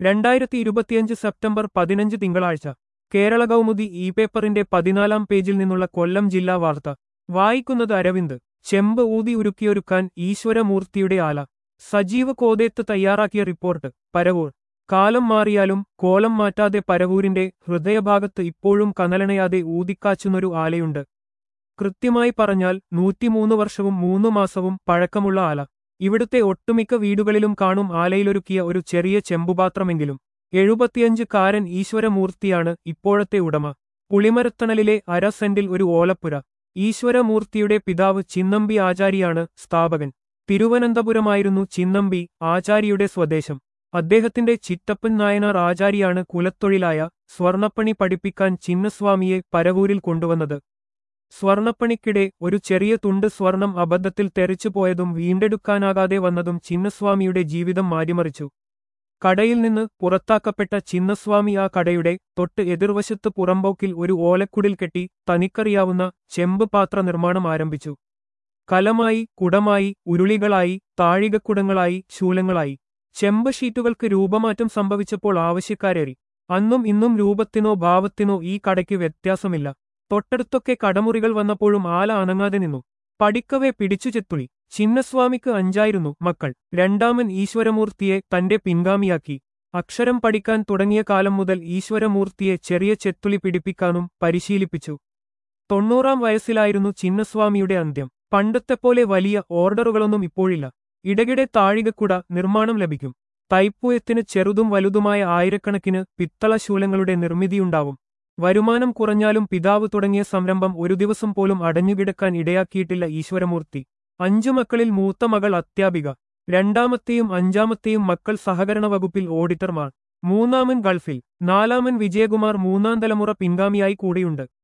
രണ്ടായിരത്തി ഇരുപത്തിയഞ്ച് സെപ്റ്റംബർ പതിനഞ്ച് തിങ്കളാഴ്ച കേരള കൗമുദി ഇ പേപ്പറിന്റെ പതിനാലാം പേജിൽ നിന്നുള്ള കൊല്ലം ജില്ലാ വാർത്ത വായിക്കുന്നത് അരവിന്ദ് ചെമ്പ് ഊതി ഉരുക്കിയൊരുക്കാൻ ഈശ്വരമൂർത്തിയുടെ ആല സജീവ് കോതേത്ത് തയ്യാറാക്കിയ റിപ്പോർട്ട് പരവൂർ കാലം മാറിയാലും കോലം മാറ്റാതെ പരവൂരിന്റെ ഹൃദയഭാഗത്ത് ഇപ്പോഴും കനലണയാതെ ഊതിക്കാച്ചുന്നൊരു ആലയുണ്ട് കൃത്യമായി പറഞ്ഞാൽ നൂറ്റിമൂന്ന് വർഷവും മൂന്നു മാസവും പഴക്കമുള്ള ആല ഇവിടുത്തെ ഒട്ടുമിക്ക വീടുകളിലും കാണും ആലയിലൊരുക്കിയ ഒരു ചെറിയ ചെമ്പുപാത്രമെങ്കിലും എഴുപത്തിയഞ്ച് കാരൻ ഈശ്വരമൂർത്തിയാണ് ഇപ്പോഴത്തെ ഉടമ പുളിമരത്തണലിലെ അര സെന്റിൽ ഒരു ഓലപ്പുര ഈശ്വരമൂർത്തിയുടെ പിതാവ് ചിന്നമ്പി ആചാരിയാണ് സ്ഥാപകൻ തിരുവനന്തപുരമായിരുന്നു ചിന്നമ്പി ആചാരിയുടെ സ്വദേശം അദ്ദേഹത്തിന്റെ ചിറ്റപ്പൻ നായനാർ ആചാരിയാണ് കുലത്തൊഴിലായ സ്വർണപ്പണി പഠിപ്പിക്കാൻ ചിന്നസ്വാമിയെ പരവൂരിൽ കൊണ്ടുവന്നത് സ്വർണപ്പണിക്കിടെ ഒരു ചെറിയ തുണ്ട് സ്വർണം അബദ്ധത്തിൽ തെറിച്ചുപോയതും വീണ്ടെടുക്കാനാകാതെ വന്നതും ചിന്നസ്വാമിയുടെ ജീവിതം മാറ്റിമറിച്ചു കടയിൽ നിന്ന് പുറത്താക്കപ്പെട്ട ചിന്നസ്വാമി ആ കടയുടെ തൊട്ട് എതിർവശത്ത് പുറമ്പോക്കിൽ ഒരു ഓലക്കുടിൽ കെട്ടി തനിക്കറിയാവുന്ന ചെമ്പ് പാത്ര നിർമ്മാണം ആരംഭിച്ചു കലമായി കുടമായി ഉരുളികളായി താഴികക്കുടങ്ങളായി ശൂലങ്ങളായി ചെമ്പ് ഷീറ്റുകൾക്ക് രൂപമാറ്റം സംഭവിച്ചപ്പോൾ ആവശ്യക്കാരേറി അന്നും ഇന്നും രൂപത്തിനോ ഭാവത്തിനോ ഈ കടയ്ക്ക് വ്യത്യാസമില്ല തൊട്ടടുത്തൊക്കെ കടമുറികൾ വന്നപ്പോഴും ആല അനങ്ങാതെ നിന്നു പടിക്കവെ പിടിച്ചു ചെത്തുളി ചിന്നസ്വാമിക്ക് അഞ്ചായിരുന്നു മക്കൾ രണ്ടാമൻ ഈശ്വരമൂർത്തിയെ തന്റെ പിൻഗാമിയാക്കി അക്ഷരം പഠിക്കാൻ തുടങ്ങിയ കാലം മുതൽ ഈശ്വരമൂർത്തിയെ ചെറിയ ചെത്തുളി പിടിപ്പിക്കാനും പരിശീലിപ്പിച്ചു തൊണ്ണൂറാം വയസ്സിലായിരുന്നു ചിന്നസ്വാമിയുടെ അന്ത്യം പണ്ടത്തെപ്പോലെ വലിയ ഓർഡറുകളൊന്നും ഇപ്പോഴില്ല ഇടകിടെ താഴികക്കുട നിർമ്മാണം ലഭിക്കും തൈപ്പൂയത്തിന് ചെറുതും വലുതുമായ ആയിരക്കണക്കിന് പിത്തളശൂലങ്ങളുടെ നിർമ്മിതിയുണ്ടാവും വരുമാനം കുറഞ്ഞാലും പിതാവ് തുടങ്ങിയ സംരംഭം ഒരു ദിവസം പോലും അടഞ്ഞുകിടക്കാൻ ഇടയാക്കിയിട്ടില്ല ഈശ്വരമൂർത്തി അഞ്ചു മക്കളിൽ മൂത്ത മകൾ അത്യാപിക രണ്ടാമത്തെയും അഞ്ചാമത്തെയും മക്കൾ സഹകരണ വകുപ്പിൽ ഓഡിറ്റർമാർ മൂന്നാമൻ ഗൾഫിൽ നാലാമൻ വിജയകുമാർ മൂന്നാം തലമുറ പിൻഗാമിയായി കൂടെയുണ്ട്